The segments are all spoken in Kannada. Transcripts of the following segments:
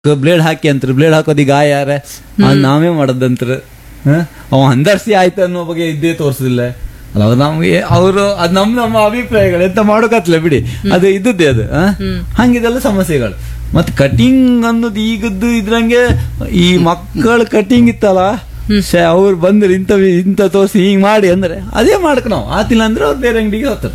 ಬ್ಲೇಡ್ ಹಾಕಿ ಅಂತ್ರಿ ಬ್ಲೇಡ್ ಹಾಕೋದಿ ಗಾಯ ಯಾರ ಅದ್ ನಾವೇ ಮಾಡೋದಂತ್ರ ಅವ ಹಂದರ್ಸಿ ಆಯ್ತು ಅನ್ನೋ ಬಗ್ಗೆ ಇದ್ದೇ ತೋರಿಸಿಲ್ಲ ಅಲ್ಲ ಅವ್ರು ನಮ್ಗೆ ಅವರು ಅದ್ ನಮ್ ನಮ್ಮ ಅಭಿಪ್ರಾಯಗಳು ಎಂತ ಮಾಡೋಕತ್ಲೆ ಬಿಡಿ ಅದು ಇದ್ದದ್ದೇ ಅದು ಆ? ಹಂಗಿದೆಲ್ಲ ಸಮಸ್ಯೆಗಳು ಮತ್ತೆ ಕಟಿಂಗ್ ಅನ್ನೋದು ಈಗದ್ದು ಇದ್ರಂಗೆ ಈ ಮಕ್ಕಳ ಕಟಿಂಗ್ ಇತ್ತಲ್ಲ ಶ್ಯೆ, ಅವ್ರು ಬಂದ್ರೆ ಇಂಥ ಇಂಥ ತೋರಿಸಿ ಹಿಂಗ್ ಮಾಡಿ ಅಂದ್ರೆ ಅದೇ ಮಾಡಕ್ ನಾವು ಆತಿಲ್ಲ ಅಂದ್ರೆ ಅವ್ರು ಬೇರೆ ಅಂಗಡಿಗೆ ಹೋಗ್ತಾರೆ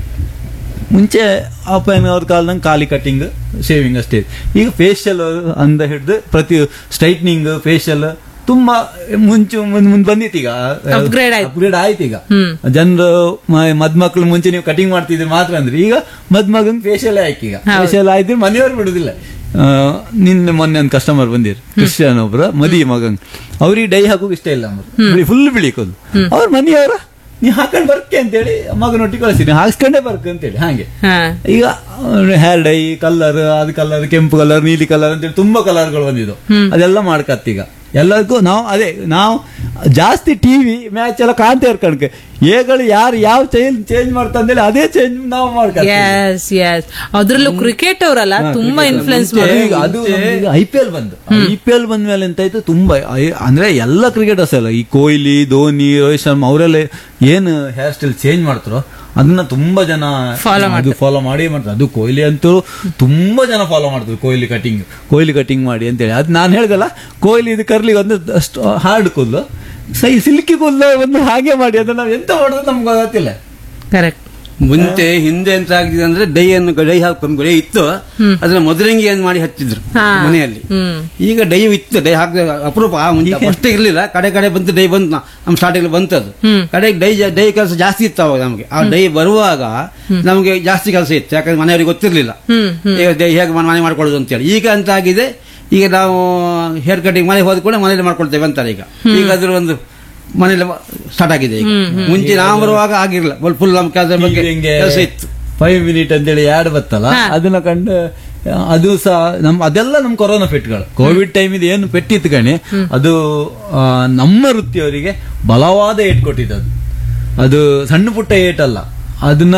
ಮುಂಚೆ ಅಪ್ಪನ ಅವ್ರ ಕಾಲದಂಗೆ ಖಾಲಿ ಕಟಿಂಗ್ ಶೇವಿಂಗ್ ಅಷ್ಟೇ ಈಗ ಫೇಶಿಯಲ್ ಅಂದ ಹಿಡಿದು ಪ್ರತಿ ಸ್ಟ್ರೈಟ್ನಿಂಗ್ ಫೇಶಿಯಲ್ ತುಂಬಾ ಮುಂಚೆ ಮುಂದ್ ಮುಂದ್ ಬಂದಿತ್ತು ಈಗ Upgrade ಆಯ್ತು. ಅಪ್ಗ್ರೇಡ್ ಆಯ್ತು ಈಗ ಹ್ಮ್. ಜನರು ಮದ್ಮಕ್ಳು ಮುಂಚೆ ನೀವು ಕಟಿಂಗ್ ಮಾಡ್ತಿದ್ರೆ ಮಾತ್ರ ಅಂದ್ರೆ ಈಗ ಮದ್ಮಗನ್ ಫೇಶಿಯಲ್ ಆಯ್ತು ಈಗ ಹೌದು. ಫೇಶಿಯಲ್ ಆಯ್ತು ಮನೆಯವ್ರು ಬಿಡುದಿಲ್ಲ ಆ, ನಿನ್ನೆ ಮೊನ್ನೆ ಒಂದು ಕಸ್ಟಮರ್ ಬಂದಿರು ಕ್ರಿಶ್ಚಿಯನ್ ಒಬ್ರು ಮದಿ ಮಗಂಗ್ ಅವ್ರಿಗೆ ಡೈ ಹಾಕೋಕ್ ಇಷ್ಟ ಇಲ್ಲ ಬಿಳಿ ಫುಲ್ ಬಿಳಿ ಕೂದಲು ಅವ್ರ ಮನೆಯವ್ರ ನೀ ಹಾಕೊಂಡ್ ಬರ್ಕೆ ಅಂತೇಳಿ ಮಗನೊಟ್ಟಿಗೆ ಕಳಿಸಿನಿ ಹಾಕ್ಸ್ಕೊಂಡೇ ಬರ್ಕ ಅಂತೇಳಿ ಹಾಗೆ ಹಾ ಈಗ ಹೇರ್ ಡೈ ಕಲರ್ ಅದು ಕಲರ್ ಕೆಂಪು ಕಲರ್ ನೀಲಿ ಕಲರ್ ಅಂತೇಳಿ ತುಂಬಾ ಕಲರ್ಗಳು ಬಂದಿದ್ದು ಅದೆಲ್ಲ ಮಾಡ್ಕತ್ತೀಗ ಎಲ್ಲದಕ್ಕೂ ನಾವು ಅದೇ ನಾವು ಜಾಸ್ತಿ ಟಿವಿ ಮ್ಯಾಚ್ ಎಲ್ಲ ಕಾಣ್ತಾ ಇರ್ಕಣಕ್ಕೆ ಏಗಳು ಯಾರು ಯಾವ ಚೇಂಜ್ ಚೇಂಜ್ ಮಾಡ್ತಂದೇಳಿ ಅದೇ ಚೇಂಜ್ ನಾವು ಮಾಡ್ಕತ್ತೀವಿ ಎಸ್ ಎಸ್ ಅದ್ರಲ್ಲೂ ಕ್ರಿಕೆಟ್ ಅವರಲ್ಲ ತುಂಬಾ ಇನ್ಫ್ಲುಯೆನ್ಸ್ ಮುಂಚೆ ಈಗ ಅದು ಐ ಪಿ ಎಲ್ ಬಂದು ಐ ಪಿ ಎಲ್ ಬಂದ ಮೇಲೆ ಎಂತ ಆಯ್ತು ತುಂಬಾ ಐ- ಅಂದ್ರೆ ಎಲ್ಲ ಕ್ರಿಕೆಟರ್ಸ್ ಎಲ್ಲ ಈ ಕೊಹ್ಲಿ ಧೋನಿ ರೋಹಿತ್ ಶರ್ಮಾ ಅವರೆಲ್ಲ ಏನು ಹೇರ್ ಸ್ಟೈಲ್ ಚೇಂಜ್ ಮಾಡ್ತಾರೋ ಅದನ್ನ ತುಂಬಾ ಜನ Follow ಅದು ಫಾಲೋ ಮಾಡಿ ಮಾಡ್ತಾರೆ ಅದು ಕೊಹ್ಲಿ ಅಂತೂ ತುಂಬಾ ಜನ ಫಾಲೋ ಮಾಡ್ತಾರೆ ಕೊಹ್ಲಿ ಕಟಿಂಗ್ ಕೊಹ್ಲಿ ಕಟಿಂಗ್ ಮಾಡಿ ಅಂತೇಳಿ ಅದು ನಾನು ಹೇಳ್ದಲ್ಲ ಕೊಹ್ಲಿ ಇದು ಕರ್ಲಿ ಒಂದು ಅಷ್ಟು ಹಾರ್ಡ್ ಕೂದಲು ಸೈ ಸಿಲ್ಕಿ ಕೂದಲು ಒಂದು ಹಾಗೆ ಮಾಡಿ ಅದನ್ನ ನಾವು ಎಂತ ಮಾಡೋದು ನಮ್ಗೆ ಗೊತ್ತಿಲ್ಲ ಕರೆಕ್ಟ್ ಮುಂಚೆ ಹಿಂದೆ ಎಂತ ಆಗಿದೆ ಅಂದ್ರೆ ಡೈ ಅನ್ನು ಡೈ ಹಾಕೊಂಡು ಡೈ ಇತ್ತು ಅದನ್ನ ಮೊದಲಿಂಗಿ ಏನ್ ಮಾಡಿ ಹಚ್ಚಿದ್ರು ಹಾ. ಮನೆಯಲ್ಲಿ ಹ್ಮ್ ಈಗ ಡೈ ಇತ್ತು ಡೈ ಹಾಕಿದ ಅಪರೂಪ ಆ ಮುಂಚೆ ಫಸ್ಟ್ ಇರ್ಲಿಲ್ಲ ಕಡೆ ಕಡೆ ಬಂತು ಡೈ ಬಂತು ನಾ- ನಮ್ಮ ಸ್ಟಾರ್ಟಿಂಗ್ ಬಂತದ್ದು ಹ್ಮ್. ಕಡೆಗೆ ಡೈ ಜಾ- ಡೈ ಕೆಲಸ ಜಾಸ್ತಿ ಇತ್ತು ಅವಾಗ ನಮಗೆ ಆ ಡೈ ಬರುವಾಗ ನಮಗೆ ಜಾಸ್ತಿ ಕೆಲಸ ಇತ್ತು ಯಾಕಂದ್ರೆ ಮನೆಯವರಿಗೆ ಗೊತ್ತಿರ್ಲಿಲ್ಲ ಹ್ಮ್ ಹ್ಮ್ ಈಗ ಡೈ ಹೇಗೆ ಮನೆ ಮನೆ ಮಾಡ್ಕೊಳ್ಳೋದು ಅಂತೇಳಿ ಈಗ ಅಂತ ಆಗಿದೆ ಈಗ ನಾವು ಹೇರ್ ಕಟಿಂಗ್ ಮನೆಗೆ ಹೋದ ಕೂಡ ಮನೇಲಿ ಮಾಡ್ಕೊಳ್ತೇವೆ ಅಂತಾರೆ ಈಗ ಈಗ ಅದ್ರ ಒಂದು ಮನೇಲಿ ಸ್ಟಾರ್ಟ್ ಆಗಿದೆ ಈಗ ಮುಂಚೆ ನಾವು ಬರುವಾಗ ಆಗಿರ್ಲಿಲ್ಲ ಫುಲ್ ನಮ್ಮ ಕೆಲಸ ಬಗ್ಗೆ ಕೆಲಸ ಇತ್ತು ಫೈವ್ ಮಿನಿಟ್ ಅಂತೇಳಿ ಯಾಡ್ ಬತ್ತಲ್ಲ ಹಾ. ಅದನ್ನ ಕಂಡು ಆ, ಅದು ಸಹ ನಮ್ ಅದೆಲ್ಲ ನಮ್ ಕೊರೋನಾ ಪೆಟ್ಗಳು ಕೋವಿಡ್ ಟೈಮ್ ಇದು ಏನು ಪೆಟ್ಟಿತ್ತು ಕಣಿ ಅದು ಆ, ನಮ್ಮ ವೃತ್ತಿಯವರಿಗೆ ಬಲವಾದ ಏಟ್ ಕೊಟ್ಟಿದ್ದು ಅದು ಅದು ಸಣ್ಣ ಪುಟ್ಟ ಏಟಲ್ಲ ಅದನ್ನ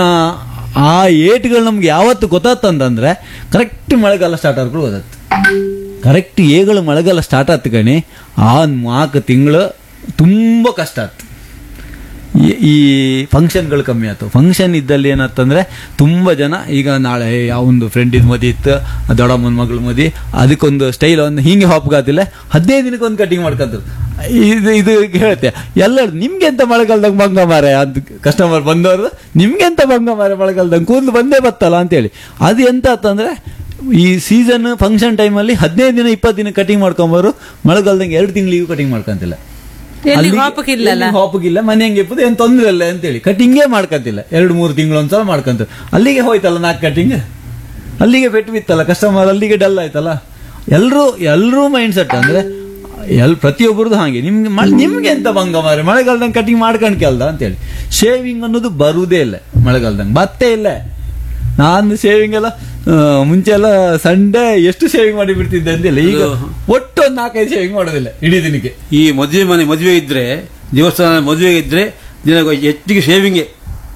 ಆ ಏಟ್ಗಳು ನಮ್ಗೆ ಯಾವತ್ತು ಗೊತ್ತಾತಂತಂದ್ರೆ ಕರೆಕ್ಟ್ ಮಳೆಗಾಲ ಸ್ಟಾರ್ಟ್ ಆದ್ರೂ ಓದತ್ತು ಕರೆಕ್ಟ್ ಏಗಳು ಮಳೆಗಾಲ ಸ್ಟಾರ್ಟ್ ಆತು ಕಣಿ ಆ ನಾಲ್ಕು ತಿಂಗಳು ತುಂಬಾ ಕಷ್ಟ ಆಯ್ತು ಈ- ಈ ಫಂಕ್ಷನ್ಗಳು ಕಮ್ಮಿ ಆಯ್ತು ಫಂಕ್ಷನ್ ಇದ್ದಲ್ಲಿ ಏನಾಯ್ತಂದ್ರೆ ತುಂಬಾ ಜನ ಈಗ ನಾಳೆ ಯಾವೊಂದು ಫ್ರೆಂಡಿದ್ ಮದಿ ಇತ್ತು ದೊಡ್ಡಮ್ಮನ ಮಗಳ ಮದಿ ಅದಕ್ಕೊಂದು ಸ್ಟೈಲ್ ಒಂದು ಹಿಂಗೆ ಹಾಪ್ಗಾತಿಲ್ಲ ಹದಿನೈದು ದಿನಕ್ಕೆ ಒಂದು ಕಟಿಂಗ್ ಮಾಡ್ಕೊಂತಾರೆ ಇದು ಇದು ಹೇಳುತ್ತೆ ಎಲ್ಲರೂ ನಿಮ್ಗೆ ಎಂತ ಮಳೆಗಾಲದಾಗ ಭಂಗ ಮಾರೆ ಅಂತ ಕಸ್ಟಮರ್ ಬಂದವರು ನಿಮ್ಗೆ ಎಂತ ಭಂಗ ಮಾರೆ ಮಳೆಗಾಲದಾಗ ಕೂದಲು ಬಂದೇ ಬತ್ತಲ್ಲ ಅಂತೇಳಿ ಅದು ಎಂತ ಆತಂದ್ರೆ ಈ ಸೀಸನ್ ಫಂಕ್ಷನ್ ಟೈಮಲ್ಲಿ ಹದಿನೈದು ದಿನ ಇಪ್ಪತ್ತು ದಿನ ಕಟಿಂಗ್ ಮಾಡ್ಕೊಂಬರು ಮಳೆಗಾಲದಂಗೆ ಎರಡು ತಿಂಗಳಿಗೂ ಕಟಿಂಗ್ ಮಾಡ್ಕೊಂತಿಲ್ಲ ಎಲ್ಲಿ ಅಲ್ಲಿಗೆ- ಹಾಪಕ್ಕಿಲ್ಲಲ್ಲ ಎಲ್ಲಿ ಹಾಪಕ್ಕಿಲ್ಲ ಮನೆ ಹೆಂಗೆ ಇಪ್ಪದು ಏನ್ ತೊಂದ್ರೆ ಇಲ್ಲ ಅಂತೇಳಿ ಕಟಿಂಗೇ ಮಾಡ್ಕಂತಿಲ್ಲ ಎರಡು ಮೂರು ತಿಂಗಳು ಒಂದ್ಸಲ ಮಾಡ್ಕಂತ ಅಲ್ಲಿಗೆ ಹೋಯ್ತಲ್ಲ ನಾಲ್ಕು ಕಟಿಂಗ್ ಅಲ್ಲಿಗೆ ಪೆಟ್ಟು ಬಿತ್ತಲ್ಲ ಕಸ್ಟಮರ್ ಅಲ್ಲಿಗೆ ಡಲ್ ಆಯ್ತಲ್ಲ ಎಲ್ರೂ ಎಲ್ರೂ ಮೈಂಡ್ ಸೆಟ್ ಅಂದ್ರೆ ಎಲ್ ಪ್ರತಿಯೊಬ್ಬರದು ಹಾಗೆ ನಿಮ್ಗೆ ಮ- ನಿಮ್ಗೆ ಎಂತ ಭಂಗ ಮಾರೆ ಮಳೆಗಾಲದಂಗೆ ಕಟಿಂಗ್ ಮಾಡ್ಕೊಂಡ್ ಕೆಲ್ದ ಅಂತೇಳಿ ಶೇವಿಂಗ್ ಅನ್ನೋದು ಬರುವುದೇ ಇಲ್ಲ ಮಳೆಗಾಲದಂಗೆ ಬತ್ತೇ ಇಲ್ಲ ನಾನು ಶೇವಿಂಗ್ ಎಲ್ಲ ಆ, ಮುಂಚೆ ಎಲ್ಲ ಸಂಡೇ ಎಷ್ಟು ಶೇವಿಂಗ್ ಮಾಡಿ ಬಿಡ್ತಿದ್ದೆ ಅಂತಿಲ್ಲ ಈಗ ಒಟ್ಟು ಒಂದು ನಾಲ್ಕೈದು ಶೇವಿಂಗ್ ಮಾಡೋದಿಲ್ಲ ಇಡೀ ದಿನಕ್ಕೆ ಈ ಮದುವೆ ಮನೆ ಮದುವೆ ಇದ್ರೆ ದೇವಸ್ಥಾನ ಮದುವೆ ಇದ್ರೆ ದಿನ ಹೆಚ್ಚಿಗೆ ಶೇವಿಂಗ್ಗೆ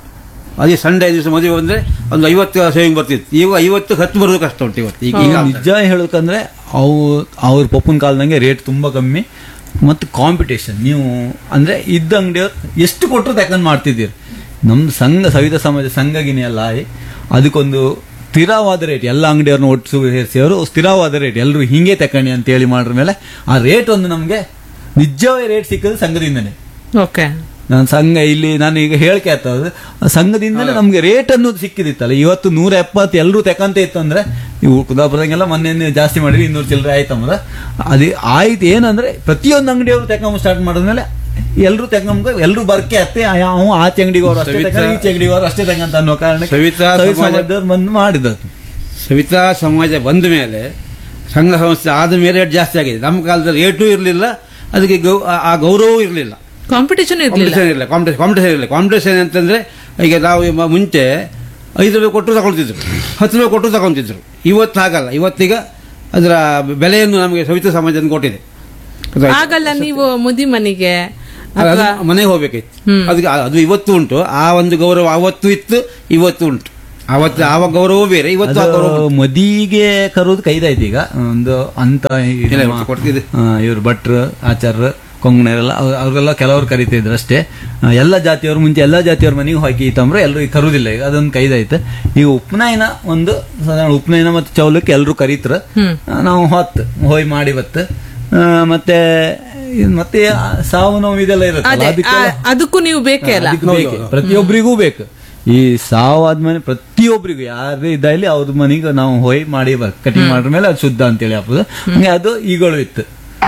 ಅದೇ ಸಂಡೇ ದಿವಸ ಮದುವೆ ಬಂದ್ರೆ ಒಂದು ಐವತ್ತು ಶೇವಿಂಗ್ ಬರ್ತಿತ್ತು ಈಗ ಐವತ್ತು ಹತ್ತು ಬರೋದು ಕಷ್ಟ ಉಂಟು ಇವತ್ತು ಈಗ ಈಗ ಈಗ ನಿಜ ಹೇಳ್ಬೇಕಂದ್ರೆ ಅವು ಅವ್ರ ಪಪ್ಪನ ಕಾಲದಂಗೆ ರೇಟ್ ತುಂಬಾ ಕಮ್ಮಿ ಮತ್ತು ಕಾಂಪಿಟೇಷನ್ ನೀವು ಅಂದ್ರೆ ಇದ್ದ ಅಂಗಡಿಯವ್ರು ಎಷ್ಟು ಕೊಟ್ಟರು ತಕೊಂಡ್ ಮಾಡ್ತಿದ್ದೀರಿ ನಮ್ದು ಸಂಘ ಸವಿತ ಸಮಾಜ ಸಂಘಗಿನಿ ಎಲ್ಲ ಆಗಿ ಅದಕ್ಕೊಂದು ಸ್ಥಿರವಾದ ರೇಟ್ ಎಲ್ಲ ಅಂಗಡಿಯವ್ರನ್ನ ಒಟ್ಟು ಸೇರಿಸಿ ಅವರು ಸ್ಥಿರವಾದ ರೇಟ್ ಎಲ್ಲರೂ ಹಿಂಗೆ ತಕೊಂಡಿ ಅಂತ ಹೇಳಿ ಮಾಡ್ರ ಮೇಲೆ ಆ ರೇಟ್ ಒಂದು ನಮಗೆ ನಿಜವೇ ರೇಟ್ ಸಿಕ್ಕದು ಸಂಘದಿಂದನೇ ಓಕೆ ನಾನು ಸಂಘ ಇಲ್ಲಿ ನಾನು ಈಗ ಹೇಳಿಕೆ ಆಗ್ತದೆ ಸಂಘದಿಂದಲೇ ನಮ್ಗೆ ರೇಟ್ ಅನ್ನೋದು ಸಿಕ್ಕಿದಿತ್ತಲ್ಲ ಇವತ್ತು ನೂರ ಎಪ್ಪತ್ತು ಎಲ್ಲರೂ ತೆಕಂತ ಇತ್ತು ಅಂದ್ರೆ ಇವು ಕುದಾಪುರದಂಗೆಲ್ಲ ಮೊನ್ನೆ ಜಾಸ್ತಿ ಮಾಡಿದ್ರೆ ಇನ್ನೂರು ಚಿಲ್ಲರೆ ಆಯ್ತಂದ್ರೆ ಅದೇ ಆಯ್ತು ಏನಂದ್ರೆ ಪ್ರತಿಯೊಂದು ಅಂಗಡಿಯವರು ತೆಕೊಂಬ ಸ್ಟಾರ್ಟ್ ಮಾಡಿದ್ಮೇಲೆ ಎಲ್ಲರೂ ತೆಕೊಂಬ ಎಲ್ಲರೂ ಬರ್ಕೆ ಅತ್ತೆ ಯಾವ ಆಚೆ ಅಂಗಡಿಗೆ ಅವರು ಅಷ್ಟೇ ಸವಿತಾ- ತಗೊಂಡು ಈಚೆ ಅಂಗಡಿಗೆ ಅವರು ಅಷ್ಟೇ ತಗೊಂತ ಅನ್ನೋ ಕಾರಣಕ್ಕೆ ಸವಿತಾ ಸವಿತಾ ಸಮಾಜ- ಸಮಾಜದವ್ರು ಬಂದು ಮಾಡಿದದ್ದು ಸವಿತಾ ಸಮಾಜ ಬಂದ ಮೇಲೆ ಸಂಘ ಸಂಸ್ಥೆ ಆದ ಮೇಲೆ ರೇಟ್ ಜಾಸ್ತಿ ಆಗಿದೆ ನಮ್ಮ ಕಾಲದಲ್ಲಿ ರೇಟು ಇರಲಿಲ್ಲ ಅದಕ್ಕೆ ಗೌ- ಆ- ಆ ಗೌರವವೂ ಇರಲಿಲ್ಲ ಕಾಂಪಿಟೇಷನ್ ಇರ್ಲಿಲ್ಲ ಕಾಂಪಿಟೇಷನ್ ಇರಲಿಲ್ಲ ಕಾಂಪಿಟೇಷನ್ ಕಾಂಪಿಟೇಷನ್ ಇರಲಿಲ್ಲ ಕಾಂಪಿಟೇಷನ್ ಅಂತಂದ್ರೆ ಈಗ ನಾವು ಮ- ಮುಂಚೆ ಐದು ರೂಪಾಯಿ ಕೊಟ್ಟರು ತಗೊಳ್ತಿದ್ರು ಹತ್ತು ರೂಪಾಯಿ ಕೊಟ್ಟರು ತಗೊಳ್ತಿದ್ರು ಇವತ್ತು ಹಾಗಲ್ಲ ಇವತ್ತೀಗ ಅದರ ಬೆಲೆಯನ್ನು ನಮಗೆ ಸವಿತಾ ಸಮಾಜ ಕೊಟ್ಟಿದೆ ಅದು- ಆಗಲ್ಲ ನೀವು ಮುದಿ ಮನೆಗೆ ಅದು ಅಥವಾ ಮನೆಗೆ ಹೋಗ್ಬೇಕಿತ್ತು ಹ್ಮ್. ಅದಕ್ಕೆ ಅದು ಇವತ್ತು ಉಂಟು ಆ ಒಂದು ಗೌರವ ಅವತ್ತು ಇತ್ತು ಇವತ್ತು ಉಂಟು ಅವತ್ತು ಆವ ಗೌರವ ಬೇರೆ ಇವತ್ತು ಆ ಗೌರವ ಅದು ಮದಿಗೆ ಕರೋದು ಕೈದಾಯ್ತು ಈಗ ಒಂದು ಅಂತ ಇಲ್ಲ, ಇವತ್ತು ಕೊಡ್ತಿದ್ದೆ. ಇವರು ಭಟ್ರು ಆಚಾರ್ಯರು ಕೊಂಗಣರೆಲ್ಲ ಅವ್ರಿಗೆಲ್ಲ ಕೆಲವರು ಕರಿತಿದ್ರು ಅಷ್ಟೇ ಆ, ಎಲ್ಲ ಜಾತಿಯವರು ಮುಂಚೆ ಎಲ್ಲ ಜಾತಿಯವ್ರ ಮನೆಗೆ ಹೋಗಿ ತಂದ್ರೆ ಎಲ್ಲರೂ ಈಗ ಕರುದಿಲ್ಲ ಈಗ ಅದೊಂದು ಕೈದಾಯ್ತು ಈಗ ಉಪನಯನ ಒಂದು ಸಾಧಾರಣ ಉಪನಯನ ಮತ್ತು ಚೌಲಕ್ಕೆ ಎಲ್ಲರೂ ಕರೀತ್ರ ನಾವು ಹೊತ್ತು ಹೋಯ್ ಮಾಡಿ ಬತ್ತು ಆ, ಮತ್ತೆ ಇದ್ ಮತ್ತೆ ಆ ಸಾವು ನೋವು ಇದೆಲ್ಲ ಇರುತ್ತೆ ಅದೇ ಆ- ಅದಕ್ಕೂ ನೀವು ಬೇಕೇ ಅಲ್ಲ ಅದಕ್ಕೆ ಬೇಕೆ. ಪ್ರತಿಯೊಬ್ಬರಿಗೂ ಬೇಕು ಈ ಸಾವು ಆದ್ಮೇಲೆ ಪ್ರತಿಯೊಬ್ಬರಿಗೂ ಯಾರೇ ಇದ್ದಾಗಲಿ ಅವ್ರ ಮನೆಗೆ ನಾವು ಹೋಯ್ ಮಾಡಿ ಕಟಿಂಗ್ ಮಾಡಿದ ಮೇಲೆ ಅದು ಶುದ್ಧ ಅಂತೇಳಿ ಹಾಕೋದು ಹಂಗೆ ಅದು ಈಗಳು ಇತ್ತು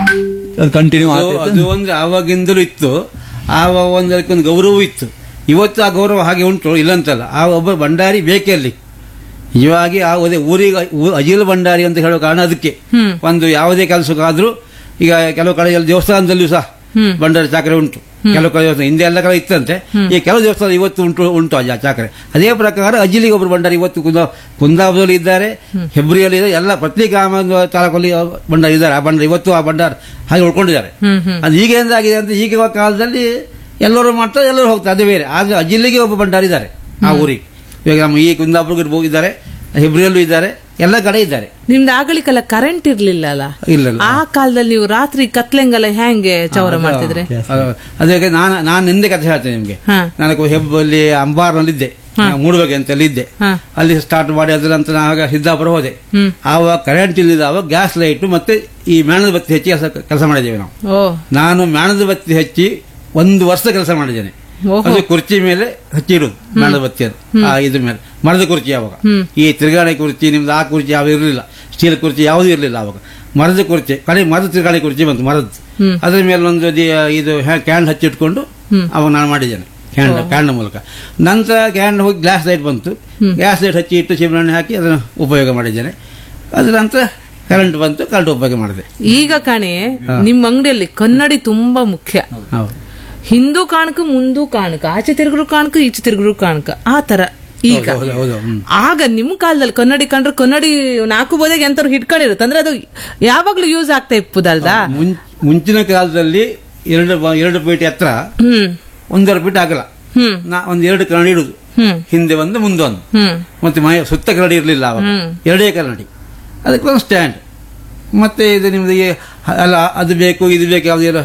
ಅದು ಕಂಟಿನ್ಯೂ ಅದು ಅದು ಒಂದು ಆವಾಗಿಂದಲೂ ಇತ್ತು ಆವ ಒಂದು ಅದಕ್ಕೊಂದು ಗೌರವ ಇತ್ತು ಇವತ್ತು ಆ ಗೌರವ ಹಾಗೆ ಉಂಟು ಇಲ್ಲಂತಲ್ಲ ಆ ಒಬ್ಬ ಭಂಡಾರಿ ಬೇಕೇ ಅಲ್ಲಿ ಇವಾಗಿ ಆ ಅದೇ ಊರಿಗೆ ಊ- ಅಜಿಲ ಭಂಡಾರಿ ಅಂತ ಹೇಳೋ ಕಾರಣ ಅದಕ್ಕೆ ಒಂದು ಯಾವುದೇ ಕೆಲಸಕ್ಕಾದ್ರೂ ಈಗ ಕೆಲವು ಕಡೆಯಲ್ಲಿ ದೇವಸ್ಥಾನದಲ್ಲಿಯೂ ಸಹ ಭಂಡಾರಿ ಚಾಕರೆ ಉಂಟು ಕೆಲವು ಕಡೆ ದೇವಸ್ಥಾನ ಹಿಂದೆ ಎಲ್ಲ ಕಡೆ ಇತ್ತಂತೆ ಈ ಕೆಲವು ದೇವಸ್ಥಾನ ಇವತ್ತು ಉಂಟು ಉಂಟು ಆ ಚಾಕರೆ ಅದೇ ಪ್ರಕಾರ ಅಜಿಲಿಗೆ ಒಬ್ಬರು ಭಂಡಾರಿ ಇವತ್ತು ಕುಂದ ಕುಂದಾಪುರದಲ್ಲಿ ಇದ್ದಾರೆ ಹೆಬ್ರಿಯಲ್ಲಿ ಇದ್ದಾರೆ ಎಲ್ಲ ಪ್ರತಿ ಗ್ರಾಮ ತಾಲೂಕಲ್ಲಿ ಭಂಡಾರಿ ಇದ್ದಾರೆ ಆ ಭಂಡಾರ ಇವತ್ತು ಆ ಭಂಡಾರ ಹಾಗೆ ಉಳ್ಕೊಂಡಿದ್ದಾರೆ ಹ್ಮ್ ಹ್ಮ್ ಅದು ಈಗ ಎಂದಾಗಿದೆ ಅಂತ ಈಗ ಕಾಲದಲ್ಲಿ ಎಲ್ಲರೂ ಮಾಡ್ತಾರೆ ಎಲ್ಲರೂ ಹೋಗ್ತಾರೆ ಅದು ಬೇರೆ ಆದ್ರೆ ಆ ಜಿಲ್ಲೆಗೆ ಒಬ್ಬ ಭಂಡಾರ ಇದ್ದಾರೆ ಆ ಊರಿಗೆ ಇವಾಗ ನಮ್ಮ ಈ ಕುಂದಾಪುರಕ್ಕೆ ಹೋಗಿದ್ದಾರೆ ಹೆಬ್ರಿಯಲ್ಲೂ ಇದ್ದಾರೆ ಎಲ್ಲ ಕಡೆ ಇದ್ದಾರೆ ನಿಮ್ದು ಆಗಳಿಗೆಲ್ಲ ಕರೆಂಟ್ ಇರ್ಲಿಲ್ಲ ಅಲ್ಲ ಇಲ್ಲ ಇಲ್ಲ ಆ ಕಾಲದಲ್ಲಿ ನೀವು ರಾತ್ರಿ ಕತ್ಲೆಂಗೆಲ್ಲ ಹೆಂಗೆ ಚೌರ ಮಾಡ್ತಿದ್ರೆ ಅದು- ಅದಕ್ಕೆ ನಾನು ನಾನು ಹಿಂದೆ ಕಥೆ ಹೇಳ್ತೇನೆ ನಿಮ್ಗೆ ಹಾ. ನಾನು ಹೆಬ್ಬಲ್ಲಿ ಅಂಬಾರ್ನಲ್ಲಿದ್ದೆ ಮೂಡುಬಗೆ ಅಂತಲ್ಲಿ ಇದ್ದೆ ಹಾ. ಅಲ್ಲಿ ಸ್ಟಾರ್ಟ್ ಮಾಡಿ ಅದರ ನಂತರ ನಾನು ಆಗ ಸಿದ್ದಾಪುರ ಹೋದೆ ಹ್ಮ್ ಆವಾಗ ಕರೆಂಟ್ ಇಲ್ಲದ ಆವಾಗ ಗ್ಯಾಸ್ ಲೈಟ್ ಮತ್ತೆ ಈ ಮೇಣದ ಬತ್ತಿ ಹಚ್ಚಿ ಕೆಲಸ ಮಾಡಿದ್ದೇವೆ ನಾವು ಓ ನಾನು ಮೇಣದ ಬತ್ತಿ ಹಚ್ಚಿ ಒಂದು ವರ್ಷ ಕೆಲಸ ಮಾಡಿದ್ದೇನೆ ಓಹೋ. ಅದು ಕುರ್ಚಿ ಮೇಲೆ ಹಚ್ಚಿಡುದು ಮೇಣದ ಬತ್ತಿ ಅದು ಆ ಇದ್ರ ಮೇಲೆ ಮರದ ಕುರ್ಚಿ ಅವಾಗ ಈ ತಿರುಗಾಣೆ ಕುರ್ಚಿ ನಿಮ್ದು ಆ ಕುರ್ಚಿ ಯಾವ ಇರಲಿಲ್ಲ ಸ್ಟೀಲ್ ಕುರ್ಚಿ ಯಾವುದೂ ಇರಲಿಲ್ಲ ಅವಾಗ ಮರದ ಕುರ್ಚಿ ಕಡೆ ಮರದ ತಿರುಗಾಣೆ ಕುರ್ಚಿ ಬಂತು ಮರದ್ದು ಅದ್ರ ಮೇಲೆ ಒಂದು ದಿ- ಇದು ಕ್ಯಾಂಡ್ ಹಚ್ಚಿಟ್ಕೊಂಡು ಅವಾಗ ನಾನು ಮಾಡಿದ್ದೇನೆ ಕ್ಯಾಂಡ್ ಕ್ಯಾಂಡ್ ಮೂಲಕ ನಂತರ ಕ್ಯಾಂಡ್ ಹೋಗಿ ಗ್ಲಾಸ್ ಲೈಟ್ ಬಂತು ಗ್ಯಾಸ್ ಲೈಟ್ ಹಚ್ಚಿ ಇಟ್ಟು ಚಿಮಣಿ ಹಾಕಿ ಅದನ್ನು ಉಪಯೋಗ ಮಾಡಿದ್ದೇನೆ ಅದ್ರ ನಂತರ ಕರೆಂಟ್ ಬಂತು ಕರೆಂಟ್ ಉಪಯೋಗ ಮಾಡಿದೆ ಈಗ ಕಣೆ ನಿಮ್ಮ ಅಂಗಡಿಯಲ್ಲಿ ಕನ್ನಡಿ ತುಂಬಾ ಮುಖ್ಯ ಹೌದು ಹಿಂದೂ ಕಾಣಕ ಮುಂದೂ ಕಾಣಕ ಆಚೆ ತಿರುಗರು ಕಾಣಕ ಈಚೆ ತಿರುಗರು ಕಾಣಕ ಆ ತರ ಈಗ ಹೌದು ಹೌದು ಹ್ಮ್. ಆಗ ನಿಮ್ ಕಾಲದಲ್ಲಿ ಕನ್ನಡಿ ಕಂಡ್ರೆ ಕನ್ನಡಿ ನಾಲ್ಕು ಬೋದೆಗೆ ಎಂತವ್ರು ಹಿಡ್ಕೊಂಡಿರುತ್ತೆ ಅಂದ್ರೆ ಅದು ಯಾವಾಗ್ಲೂ ಯೂಸ್ ಆಗ್ತಾ ಇಪ್ಪುದಲ್ದಾ ಮುಂ- ಮುಂಚಿನ ಕಾಲದಲ್ಲಿ ಎರಡು ಬ- ಎರಡು ಪೀಠ ಹತ್ರ ಹ್ಮ್ ಒಂದರ ಪೀಠ ಆಗಲ್ಲ ಹ್ಮ್ ನಾ ಒಂದು ಎರಡು ಕನ್ನಡಿ ಇಡುದು ಹ್ಮ್ ಹಿಂದೆ ಒಂದು ಮುಂದೆ ಒಂದು ಹ್ಮ್ ಮತ್ತೆ ಮನೆ ಸುತ್ತ ಕನ್ನಡಿ ಇರಲಿಲ್ಲ ಅವಾಗ ಹ್ಮ್. ಎರಡೇ ಕನ್ನಡಿ ಅದಕ್ಕೊಂದು ಸ್ಟ್ಯಾಂಡ್ ಮತ್ತೆ ಇದು ನಿಮ್ದು ಈ ಅಲ್ಲ ಅದು ಬೇಕು ಇದು ಬೇಕು ಯಾವುದೇ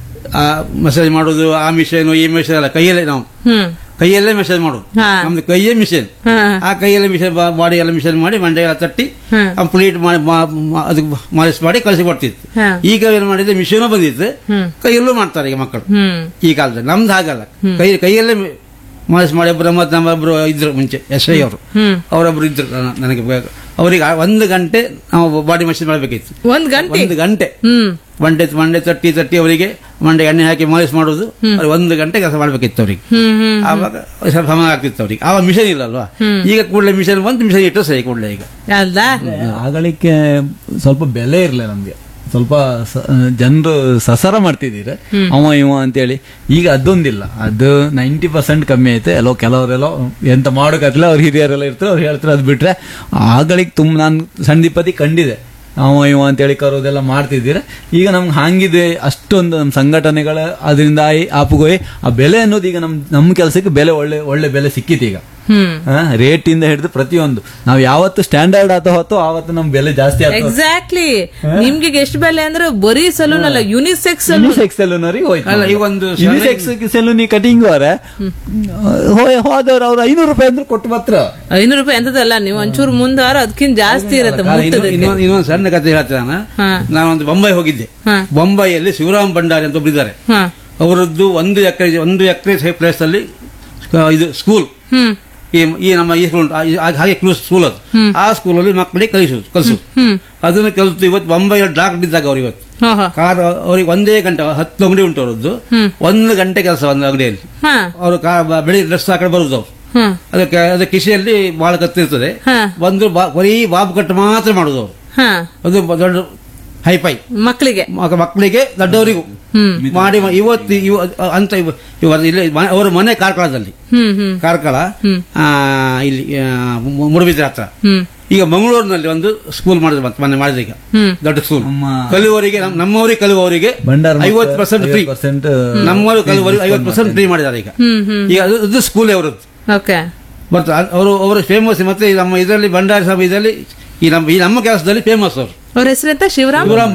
ಮೆಸೇಜ್ ಮಾಡೋದು ಆ ಮಿಷನ್ ಈ ಮಿಷನ್ ಅಲ್ಲ ಕೈಯಲ್ಲೇ ನಾವು ಹ್ಮ್ ಕೈಯಲ್ಲೇ ಮೆಸೇಜ್ ಮಾಡೋದು ಹಾ. ನಮ್ದು ಕೈಯೇ ಮಿಷನ್ ಹಾ ಆ ಕೈಯಲ್ಲೇ ಮಿಷನ್ ಬಾಡಿ ಎಲ್ಲ ಮಿಷನ್ ಮಾಡಿ ಮಂಡೆ ಎಲ್ಲ ತಟ್ಟಿ ಹ್ಮ್. ಕಂಪ್ಲೀಟ್ ಮಾಡಿ ಮಾ- ಮಾ- ಅದಕ್ಕೆ ಮಾಲಿಶ್ ಮಾಡಿ ಕಳಿಸಿ ಕೊಡ್ತಿತ್ತು ಹಾ. ಈಗ ಏನು ಮಾಡಿದ್ರೆ ಮಿಷನ್ ಬಂದಿತ್ತು ಹ್ಮ್. ಕೈಯಲ್ಲೂ ಮಾಡ್ತಾರೆ ಈಗ ಮಕ್ಕಳು ಹ್ಮ್ ಈ ಕಾಲದಲ್ಲಿ ನಮ್ದು ಹಾಗಲ್ಲ ಕೈ ಕೈಯಲ್ಲೇ ಮಾಲಿಶ್ ಮಾಡಿ ಒಬ್ಬರು ಮತ್ತೆ ನಮ್ಮೊಬ್ರು ಇದ್ರು ಮುಂಚೆ ಎಸ್ ಐ ಅವರು ಹ್ಮ್ ಅವರೊಬ್ರು ಇದ್ರು ನ- ನನಗೆ ಬೇಕು ಅವರಿಗೆ ಆ ಒಂದು ಗಂಟೆ ನಾವು ಬಾಡಿ ಮಷಿನ್ ಮಾಡಬೇಕಿತ್ತು ಒಂದ್ ಗಂಟೆ ಒಂದು ಗಂಟೆ ಹ್ಮ್ ಮಂಡೆ ಮಂಡೆ ತಟ್ಟಿ ತಟ್ಟಿ ಅವರಿಗೆ ಮಂಡೆ ಎಣ್ಣೆ ಹಾಕಿ ಮಾಲಿಶ್ ಮಾಡೋದು ಅವ್ರಿಗೆ ಒಂದು ಗಂಟೆ ಕೆಲಸ ಮಾಡಬೇಕಿತ್ತು ಅವರಿಗೆ ಹ್ಮ್ ಹ್ಮ್ ಆವಾಗ ಸ್ವಲ್ಪ ಸಮಯ ಆಗ್ತಿತ್ತು ಅವ್ರಿಗೆ ಆವಾಗ ಮಿಷನ್ ಇಲ್ಲಲ್ವಾ ಈಗ ಕೂಡಲೇ ಮಿಷನ್ ಬಂತು ಮಿಷನ್ ಇಟ್ಟು ಸರಿ ಕೂಡಲೇ ಈಗ ಅಲ್ದಾ ಆಗಳಿಕೆ ಸ್ವಲ್ಪ ಬೆಲೆ ಇರಲಿಲ್ಲ ನಮ್ಗೆ ಸ್ವಲ್ಪ ಜನರು ಸಸರ ಮಾಡ್ತಿದ್ದೀರ ಅವ ಇವ ಅಂತೇಳಿ ಈಗ ಅದೊಂದಿಲ್ಲ ಅದು ನೈಂಟಿ ಪರ್ಸೆಂಟ್ ಕಮ್ಮಿ ಐತೆ ಎಲ್ಲೋ ಕೆಲವರೆಲ್ಲೋ ಎಂತ ಮಾಡೋಕತ್ತಿಲ್ಲ ಅವ್ರ ಹಿರಿಯರೆಲ್ಲ ಇರ್ತಾರೆ ಅವ್ರು ಹೇಳ್ತಾರೆ ಅದು ಬಿಟ್ರೆ ಆಗಳಿಗೆ ತುಂಬ ನಾನು ಸಂದೀಪತಿ ಕಂಡಿದೆ ಅವ ಇವ ಅಂತೇಳಿ ಕರೋದೆಲ್ಲ ಮಾಡ್ತಿದ್ದೀರ ಈಗ ನಮ್ಗೆ ಹಂಗಿದೆ ಅಷ್ಟೊಂದು ನಮ್ಮ ಸಂಘಟನೆಗಳ ಅದರಿಂದ ಆಯಿ ಆಪುಗೋಯಿ ಆ ಬೆಲೆ ಅನ್ನೋದು ಈಗ ನಮ್ ನಮ್ಮ ಕೆಲಸಕ್ಕೆ ಬೆಲೆ ಒಳ್ಳೆ ಒಳ್ಳೆ ಬೆಲೆ ಸಿಕ್ಕಿತ್ತು ಈಗ ಹ್ಮ್ ರೇಟ್ ಇಂದ ಹಿಡಿದು ಪ್ರತಿಯೊಂದು ನಾವು ಯಾವತ್ತು ಸ್ಟ್ಯಾಂಡರ್ಡ್ ಆತ ಹೊತ್ತು ಆವತ್ತು ನಮ್ ಬೆಲೆ ಜಾಸ್ತಿ ಆಗ್ತದೆ ಎಕ್ಸಾಕ್ಟ್ಲಿ ನಿಮ್ಗೆ ಎಷ್ಟು ಬೆಲೆ ಅಂದ್ರೆ ಬರೀ ಸಲೂನ್ ಅಲ್ಲ ಯುನಿಸೆಕ್ಸ್ ಯುನಿಸೆಕ್ಸ್ ಸೆಲೂನರಿಗೆ ಹೋಯ್ತು ಅಲ್ಲ, ಈಗ ಒಂದು ಸಣ್ಣ- ಯುನಿಸೆಕ್ಸ್ ಸೆಲೂನಿ ಕಟಿಂಗ್ ಅವರ ಹೋದವ್ರು ಅವ್ರು ಐನೂರು ರೂಪಾಯಿ ಅಂದ್ರೆ ಕೊಟ್ಟು ಮಾತ್ರ ಐನೂರು ರೂಪಾಯಿ ಎಂತದಲ್ಲ ನೀವು ಒಂಚೂರು ಮುಂದಾರ ಅದಕ್ಕಿಂತ ಜಾಸ್ತಿ ಇರತ್ತೆ ಮುಟ್ಟದಕ್ಕೆ ಇನ್ನೊಂದು ಇನ್ನೊಂದು ಸಣ್ಣ ಕಥೆ ಹೇಳ್ತೇನೆ ನಾನು ಹಾ. ನಾನೊಂದು ಬೊಂಬೈ ಹೋಗಿದ್ದೆ ಹಾ. ಬೊಂಬೈಯಲ್ಲಿ ಶಿವರಾಮ್ ಭಂಡಾರಿ ಅಂತ ಒಬ್ರಿದ್ದಾರೆ ಹಾ ಅವರದ್ದು ಒಂದು ಎಕರೆ ಒಂದು ಎಕರೆ ಪ್ಲೇಸ್ ಅಲ್ಲಿ ಆ, ಇದು ಸ್ಕೂಲ್ ಹ್ಮ್ ಈ ಈ ನಮ್ಮ ಈ ಸ್ಕೂಲ್ ಹಾಗೆ ಕ್ಲೂಸ್ ಸ್ಕೂಲ್ ಅದು ಆ ಸ್ಕೂಲಲ್ಲಿ ಮಕ್ಕಳಿಗೆ ಕಲಿಸೋದು ಕಲಿಸೋದು ಹ್ಮ್ ಅದನ್ನು ಕಲಿತು ಇವತ್ತು ಬೊಂಬೈಯಲ್ಲಿ ಡಾಕ್ಟರ್ ಇದ್ದಾಗ ಅವ್ರು ಇವತ್ತು ಹಾ ಹಾ ಕಾರ್ ಅವ್ರಿಗೆ ಒಂದೇ ಗಂಟೆ ಹತ್ತು ಅಂಗಡಿ ಉಂಟು ಅವರದ್ದು ಹ್ಮ್. ಒಂದು ಗಂಟೆ ಕೆಲಸ ಒಂದು ಅಂಗಡಿಯಲ್ಲಿ ಹಾ ಅವರು ಕಾರ್ ಬೆಳಿಗ್ಗೆ ಡ್ರೆಸ್ ಹಾಕೊಂಡು ಬರುದು ಅವ್ರು ಹಾ ಅದಕ್ಕೆ ಅದಕ್ಕೆ ಕಿಸೆಯಲ್ಲಿ ಬಹಳ ಕತ್ತಿರ್ತದೆ ಹಾ. ಬಂದು ಬಾ- ಬರೀ ಬಾಬು ಕಟ್ಟು ಮಾತ್ರ ಮಾಡುದು ಅವರು ಹಾ ಅದು ಬ- ದೊಡ್ಡ ಹೈಫೈ ಮಕ್ಕಳಿಗೆ ಮಕ- ಮಕ್ಕಳಿಗೆ ದೊಡ್ಡವರಿಗೂ ಹ್ಮ್ ಮಾಡಿ ಮ- ಇವತ್ತು ಇವ ಅಂತ ಇವ ಇವ- ಇಲ್ಲಿ ಮ- ಅವರ ಮನೆ ಕಾರ್ಕಳದಲ್ಲಿ ಹ್ಮ್ ಹ್ಮ್ ಕಾರ್ಕಳ ಹ್ಮ್. ಆ, ಇಲ್ಲಿ ಆ, ಮು- ಮುಡುಬಿದ್ರೆ ಹತ್ರ ಹ್ಮ್ ಈಗ ಮಂಗಳೂರಿನಲ್ಲಿ ಒಂದು ಸ್ಕೂಲ್ ಮಾಡಿದ್ರು ಮತ್ತೆ ಮೊನ್ನೆ ಮಾಡಿದ್ರು ಈಗ ಹ್ಮ್ ದೊಡ್ಡ ಸ್ಕೂಲ್ ನಮ್ಮ ಕಲಿಯುವವರಿಗೆ ನಮ್- ನಮ್ಮವರಿಗೆ ಕಲಿಯುವವರಿಗೆ ಭಂಡಾರ ಐವತ್ತು ಪರ್ಸೆಂಟ್ ಫ್ರೀ ಪರ್ಸೆಂಟ್ ನಮ್ಮವರು ಕಲಿಯುವವರಿಗೆ ಐವತ್ತು ಪರ್ಸೆಂಟ್ ಫ್ರೀ ಮಾಡಿದ್ದಾರೆ ಈಗ ಹ್ಮ್ ಹ್ಮ್ ಈಗ ಅದು- ಅದು ಸ್ಕೂಲ್ ಅವರದ್ದು ಓಕೆ ಬರ್ತಾರೆ ಅವರು ಅವರು ಫೇಮಸ್ ಮತ್ತೆ ಈ ನಮ್ಮ ಇದರಲ್ಲಿ ಭಂಡಾರಿ ಸಭೆ ಇದರಲ್ಲಿ ಈ ನಮ್ಮ ಈ ನಮ್ಮ ಕೆಲಸದಲ್ಲಿ ಫೇಮಸ್ ಅವರು ಅವ್ರ ಹೆಸರೆಂತ ಶಿವರಾಮ್ ಶಿವರಾಮ್